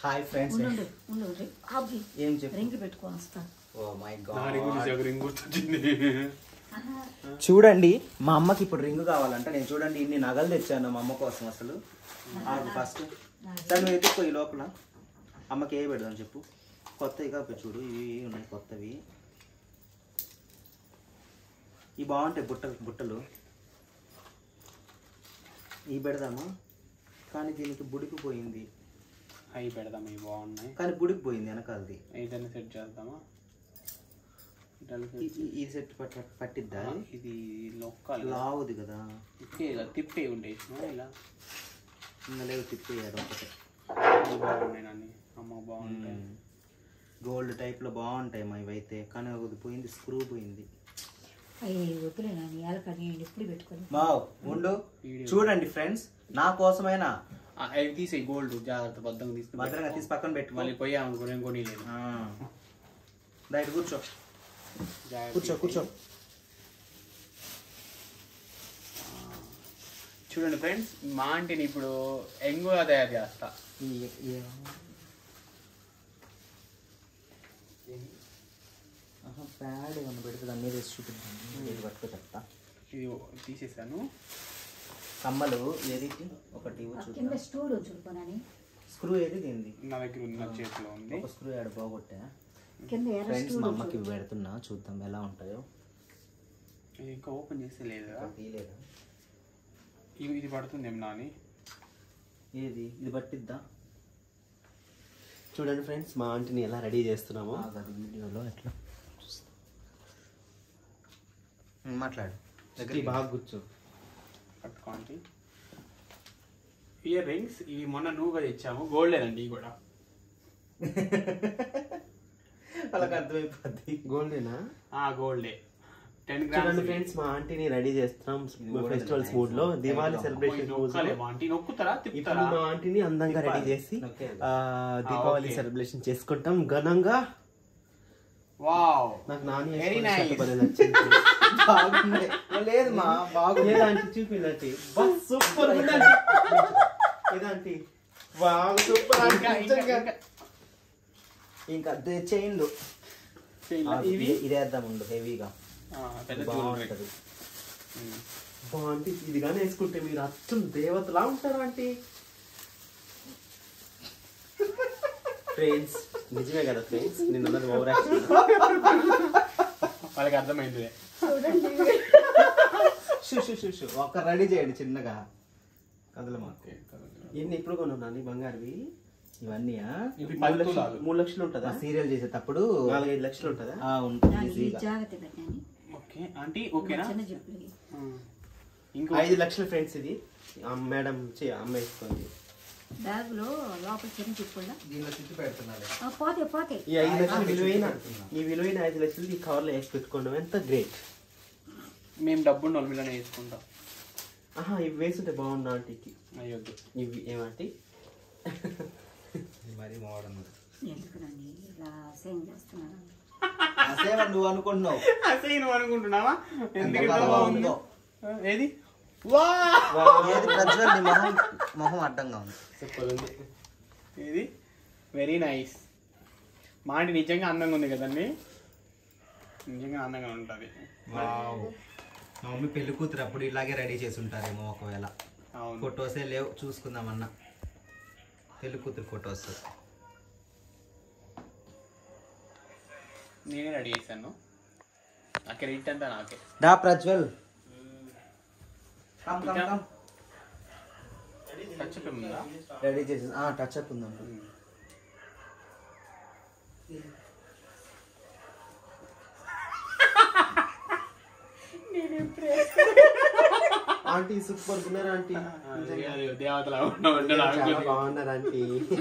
Hi friends ఉండు ఉండు రి- ఆగి ఏం చెప్పు రింగ్ పెట్టుకొని వస్తా ఓ మై నా రింగు చూసి గాడ్ ఒక రింగు గుర్తొచ్చింది చూడండి మా అమ్మకి ఇప్పుడు రింగ్ కావాలంట నేను చూడండి ఇన్ని నగలు తెచ్చాను మా అమ్మ కోసం అసలు ఆగు ఫస్ట్ సరే నువ్వు ఎత్తుకో ఈ లోపల అమ్మకి ఏ పెడదాం చెప్పు కొత్తవి కాకపోతే చూడు ఇవి ఉన్నాయి కొత్తవి ఇవి బాగుంటాయి బుట్ట బుట్టలు ఇవి పెడదామా కానీ దీనికి బుడికిపోయింది అవి పెడదాం ఇవి బాగున్నాయి కానీ బుడికిపోయింది వెనకాలది ఏదైనా సెట్ చేద్దామా ఇటాలి ఈ- ఈ- ఈ సెట్ పట్ట పట్టిద్దా ఇది లొక్కాలి లావుది కదా తిప్పే ఇలా తిప్పే ఉంటాయి ఇలా ఇంకా లేవు తిప్పేయారు ఒకటే ఇవి బాగున్నాయి నాని అమ్మ బాగుంటాయి గోల్డ్ టైప్ లో బాగుంటాయి మా ఇవైతే కానీ అది పోయింది స్క్రూ పోయింది అయ్యి వద్దులే నాని ఏలకని నేను ఎప్పుడు పెట్టుకొని వావ్ ఉండు చూడండి ఫ్రెండ్స్ నా కోసమైనా ఆ, అవి తీసేయి గోల్డ్ జాగ్రత్త భద్రంగా తీసుకుని భద్రంగా తీసి పక్కన పెట్టుకో మళ్ళీ పోయా అనుకో నేను కొనిలేదు ఆ. రైట్ కూర్చో కూర్చో కూర్చో చూడండి ఫ్రెండ్స్ మా ఆంటీని ఇప్పుడు ఎంగుగా తయారు చేస్తా ఈ- ఈ- ఆహా, ప్యాడ్ ఏమన్నా పెడితే దాని మీద వేసి చూపించండి ఇది పట్టుకో చెప్తా ఇది తీసేసాను కమ్మలు ఏది ఒకటి ఇవ్వు కింద చూద్దాం స్టూల్ చూడుకోనని స్క్రూ ఏది దీనిది నా దగ్గర ఉన్న చేతిలో ఉంది ఒక స్క్రూ యాడ్ బాగొట్టా కింద ఎర్ర ఫ్రెండ్స్ స్టూల్ మా అమ్మకి ఇవి పెడుతున్నా చూద్దాం ఎలా ఉంటాయో ఇది ఇంకా ఓపెన్ చేస్తే లేదా ఇంకా తీయలేదా ఇది ఇది పడుతుంది ఏం నాని ఏది ఇది పట్టిద్దా చూడండి ఫ్రెండ్స్ మా ఆంటీని ఎలా రెడీ చేస్తున్నామో ఆగదు వీడియోలో ఎట్లా ఉమ్, మాట్లాడు ఇది బాగా కూర్చో పట్టుకోండి ఇయర్ రింగ్స్ ఇవి మొన్న నువ్వుగా తెచ్చాము గోల్డ్ అండి ఇవి కూడా వాళ్ళకి అర్థమైపోద్ది గోల్డేనా ఆ గోల్డే టెన్ చూడండి గ్రామ్స్ ఫ్రెండ్స్ మా ఆంటీని రెడీ చేస్తున్నాం కూడా ఫెస్టివల్స్ nice. మూడ్ లో దివాళీ నొక్కాలి సెలబ్రేషన్ మూడ్ లో నొక్కలేమా ఆంటీ నొక్కుతారా ఇప్పుడు తిప్పుతారా మా ఆంటీని అందంగా రెడీ చేసి నొక్కేది. ఆ, దీపావళి okay. సెలబ్రేషన్ చేసుకుంటాం ఘనంగా వావ్ నాకు నాని Very వేసుకున్న nice. షర్ట్ భలే నచ్చింది బాగుంది లేదు మా బాగుంది ఏదాంటి చూపిందంటే సూపర్ ఏదాంటి బాగా సూపర్ ఇంకా ఇంకా ఇంకా ఇంకా చైన్లు ఇవి ఇది వేద్దాం ఉండు హెవీగా ఆ, పెద్ద జ్యువెలరీ బాగుంటది బాగుంది ఇది కానీ వేసుకుంటే మీరు అచ్చం దేవతలా ఉంటారు ఆంటీ ఫ్రెండ్స్ నిజమే కదా ఫ్రెండ్స్ నిన్న ఉన్నది ఓవర్ వాళ్ళకి అర్థమైంది షూ షూ షూ షూ ఒక్క రెడీ చేయండి చిన్నగా కదలమా ఇన్ని ఇప్పుడు కొన్నాను నాని బంగారువి ఇవన్నీ ఇవి మూడు పది లక్షలు తులాలు. మూడు లక్షలు ఉంటుందా సీరియల్ చేసేటప్పుడు నాలుగైదు లక్షలు ఉంటుందా ఆ, ఉంటుంది దానికి ఈజీగా. జాగ్రత్త పెట్టాను ఓకే ఆంటీ ఓకేనా చిన్న చెప్పులకి ఆ. ఇంకో ఐదు లక్షలు ఫ్రెండ్స్ ఇది ఆ మేడం చే అమ్మ వేసుకోండి బ్యాగ్ లో లోపల చిన్న చెప్పుల దీనిలో చుట్టూ పెడుతున్నాడు పోతే పోతే ఈ ఐదు లక్షలు విలువైన ఈ విలువైన ఐదు లక్షలు ఈ కవర్లో వేసి పెట్టుకోవడం ఎంత గ్రేట్ మేము డబ్బు నలుగులోనే వేసుకుంటాం ఆహా ఇవి వేసుంటే బాగుండు ఆంటీకి అయ్యొద్దు ఇవి ఏమంటే మరి మోడర్న్ ఎందుకు నన్ను ఇలా సేమ్ చేస్తున్నాను అసేవ నువ్వు అనుకుంటున్నావు అసలు నువ్వు అనుకుంటున్నావా ఎందుకు ఎంత ఇంత బాగా బాగుంది ఉందో. ఆ, ఏది వా ఏది ప్రజ్వల్ నీ మొహం మొహం అడ్డంగా ఉంది సూపర్ ఉంది ఇది వెరీ నైస్ మా ఆంటీ నిజంగా అందంగా ఉంది కదండి నిజంగా అందంగా ఉంటుంది మా మమ్మీ పెళ్లి కూతురు అప్పుడు ఇలాగే రెడీ చేసి ఉంటారేమో ఒకవేళ అవును ఫొటోసే లేవు చూసుకుందామన్నా పెళ్లి కూతురు ఫొటోస్ నేనే రెడీ చేశాను ఆ క్రెడిట్ అంతా నాకే డా Prajwal come come come touch ఉందా రెడీ చేసి టచ్ అప్ ఉందండి ఆంటీ సూపర్ ఉన్నారు ఆంటీ దేవతలా ఉండడం చాలా బాగున్నారు ఆంటీ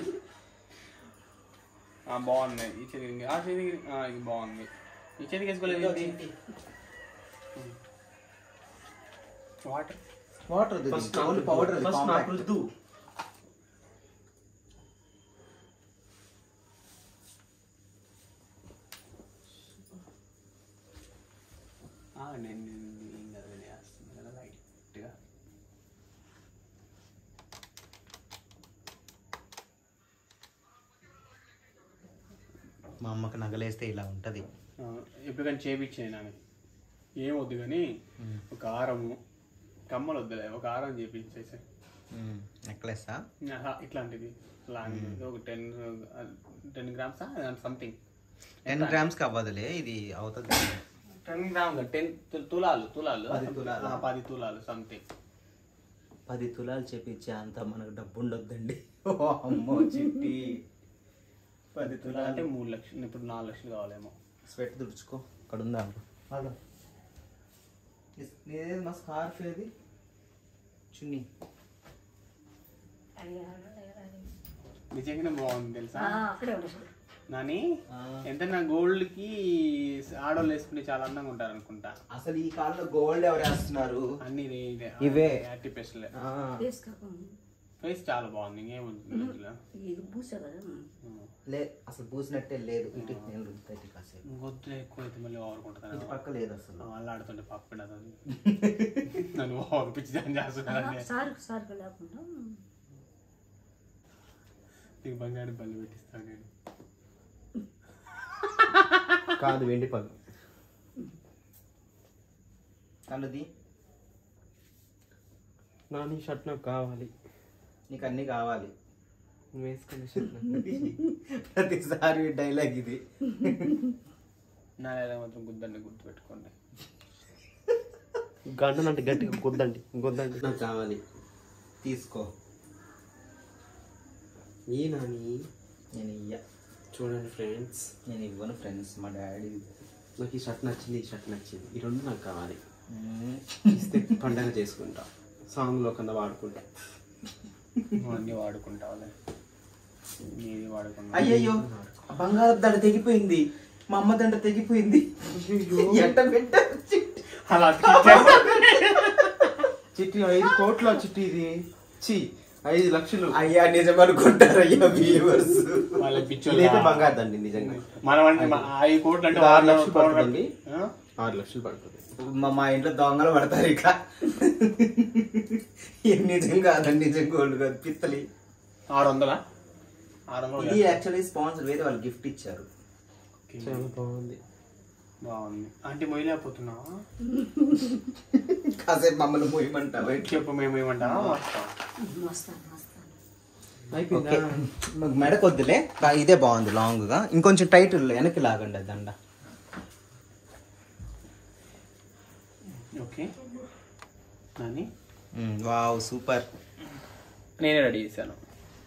బాగున్నాయి ఈ చేతికి ఆ చేతికి ఆ, ఇది బాగుంది ఈ చేతికి వేసుకోలేదు water water first powder first నాకు రుద్దు నేను నేను ఏం కాదు వేస్తున్నాను కదా లైట్గా మా అమ్మకి నగలేస్తే ఇలా ఉంటుంది ఆ, ఎప్పుడు కానీ చేపించాను నాని ఏం వద్దు కానీ ఒక హారము కమ్మలు వద్దులే ఒక హారం చేపించేసి నెక్లెస్సా ఇట్లాంటిది లాంటిది ఒక ten ten grams something ten గ్రామ్స్కి అవ్వదులే ఇది అవుతుంది టెన్ గ్రామ్ టెన్ తులాలు తులాలు పది తులాలు. ఆ, పది తులాలు సంథింగ్ పది తులాలు చేపించే అంత మనకు డబ్బు ఉండొద్దండి ఓ అమ్మో చిట్టి పది తులాలు తులాలు అంటే మూడు లక్షలు ఇప్పుడు నాలుగు లక్షలు కావాలేమో స్వెట్ తుడుచుకో అక్కడ ఉందా హలో నేనేది మా స్కార్ఫ్ ఏది చున్నీ నిజంగానే బాగుంది తెలుసా అక్కడే ఉండదు నాని ఆ. ఎంత నా గోల్డ్ కి ఆడోళ్ళు వేసుకుంటే చాలా అందంగా ఉంటారు అనుకుంటా అసలు ఈ కాలంలో గోల్డ్ ఎవరు వేస్తున్నారు అన్ని ఇవే. ఆర్టిఫిషియల్ ఆ, వేసుకోకుండా ఫేస్ చాలా బాగుంది ఇంకేముంది ఇందులో? ఇది పూసా కదా లే అసలు పూసినట్టే లేదు ఇటు నేను రుద్దుతా ఇటు కాసేపు గొద్దులు ఎక్కువ అయితే మళ్ళీ ఇటు ఓవర్కుంటాను పక్క లేదు అసలు వాళ్ళు ఆడుతుంటే పప్పు నన్ను ఓవర్ పిచ్చి దాన్ని చేస్తున్నాను సార్ సార్ లేకుండా నీకు బంగారు బల్లి పెట్టిస్తాను నేను కాదు వెండి పళ్ళు కళ్ళుది నాని షర్ట్ నాకు కావాలి నీకు అన్నీ కావాలి నువ్వు వేసుకునే షర్ట్ నాకు ప్రతిసారి డైలాగ్ ఇది నా నెల మాత్రం గుద్దండి గుర్తు పెట్టుకోండి గంటను అంటే గట్టిగా గుద్దండి గుద్దండి నాకు కావాలి తీసుకో ఈ నాని నేను ఇయ్య చూడండి ఫ్రెండ్స్ నేను ఇవ్వను ఫ్రెండ్స్ మా డాడీ నాకు ఈ షర్ట్ నచ్చింది ఈ షర్ట్ నచ్చింది ఈ రెండు నాకు కావాలి ఇస్తే పండగ చేసుకుంటా సాంగ్లో కింద వాడుకుంటా నువ్వు అన్నీ వాడుకుంటావులే నీది వాడుకుంటా అయ్యయ్యో బంగారం దండ తెగిపోయింది మా అమ్మ దండ తెగిపోయింది ఎట్ట పెట్టారు చిట్టి? అలా చిట్టి ఐదు కోట్ల చిట్టి ఇది చి ఐదు లక్షలు అయ్యా నిజం అనుకుంటారు అయ్యా వ్యూవర్స్ వాళ్ళ పిచ్చోళ్ళు ఇదైతే బంగారు దండి నిజంగా మనం అంటే మా- ఐదు కోట్లు అంటే ఇది ఆరు వాళ్ళు లక్షలు పడుతుంది ఆ? ఆరు లక్షలు పడుతుంది మా మా ఇంట్లో దొంగలు పడతారు ఇక ఇది నిజం కాదండి నిజం గోల్డ్ కాదు పిత్తలి ఆరు వందలా ఆరు వందలు ఇది యాక్చువల్లీ స్పాన్సర్ వేరే వాళ్ళు గిఫ్ట్ ఇచ్చారు చాలా బాగుంది బాగుంది అంటే మొయ్యలేకపోతున్నావా కాసేపు మమ్మల్ని పోయమంటావా చెప్పు మేము ఏమంటావా వస్తాం వస్తాను వస్తాను ఓకే అయిపోయిందా మాకు మెడ కొద్దులే బా- ఇదే బాగుంది లాంగ్ గా ఇంకొంచెం టైట్ వెనక్కి లాగండి అది దండ ఓకే నాని వావ్ సూపర్ నేనే రెడీ చేశాను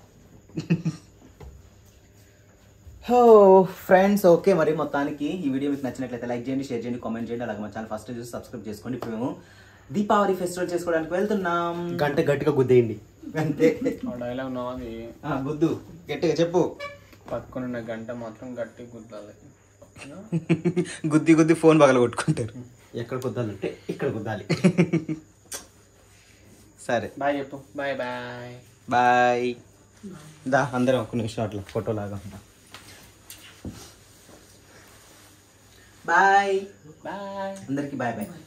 హో ఫ్రెండ్స్ ఓకే మరి మొత్తానికి ఈ వీడియో మీకు నచ్చినట్లయితే లైక్ చేయండి షేర్ చేయండి కామెంట్ చేయండి అలాగే మా ఛానల్ ఫస్ట్ చూసి సబ్స్క్రైబ్ చేసుకోండి ఇప్పుడు మేము దీపావళి ఫెస్టివల్ చేసుకోవడానికి వెళ్తున్నాం గంట గట్టిగా గుద్దేయండి అంతే ఆ డైలాగ్ నాది ఆ, బుద్ధు గట్టిగా చెప్పు పక్కనున్న గంట మాత్రం గట్టి గుద్దాలి ఓకేనా గుద్ది గుద్ది ఫోన్ పగల కొట్టుకుంటారు ఎక్కడ గుద్దాలంటే ఇక్కడ గుద్దాలి సరే బాయ్ చెప్పు బాయ్ బాయ్ బాయ్ దా అందరం ఒక నిమిషం అట్లా ఫోటో లాగా ఉంటాం బాయ్ బాయ్ అందరికి బాయ్ బాయ్